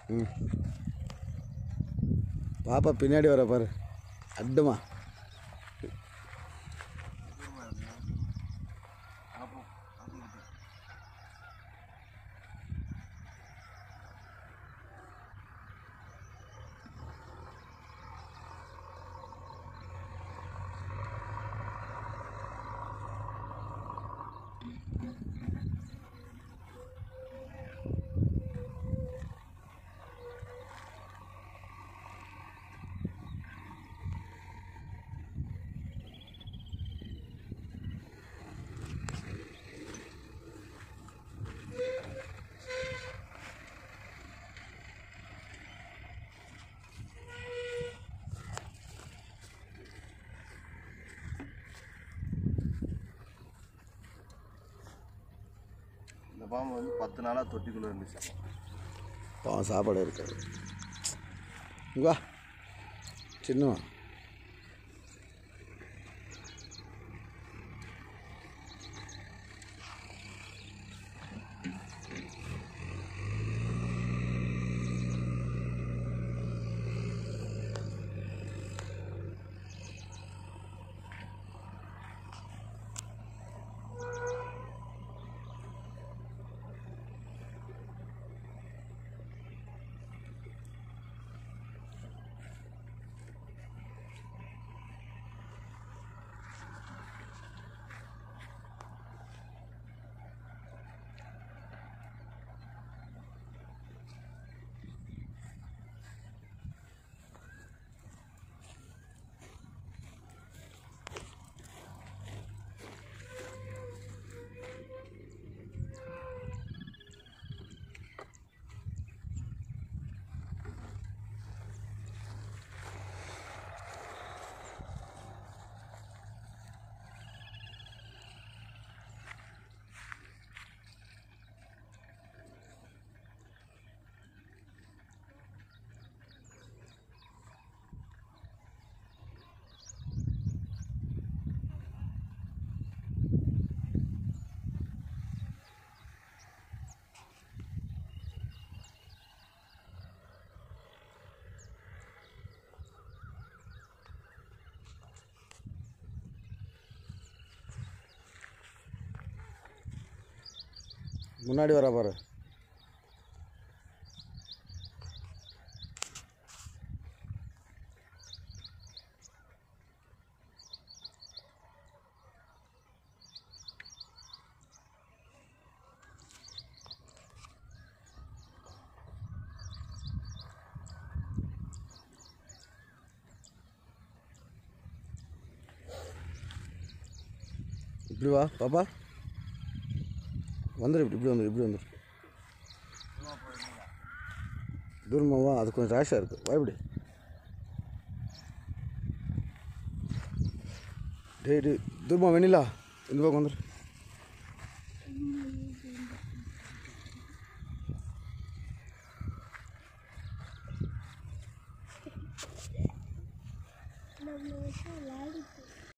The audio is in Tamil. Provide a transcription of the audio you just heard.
ம் பாப்பா பின்னாடி வர பாரு அட்டுமா இந்த பாம்பு வந்து பத்து நாளாக தொட்டிக்குள்ளே இருந்துச்சு பாவம் சாப்பாடு இருக்காது இங்க வா சின்னவா முன்னாடி வர பாரு இப்படி வா பாப்பா வந்துரு இப்படி இப்படி வந்துரு இப்படி வந்துரு தூரமாவா அது கொஞ்சம் ரேஷாக இருக்குது வா இப்படி டேய் டேய் தூரமா வெண்ணிலா இந்த பக்கம் வந்துரு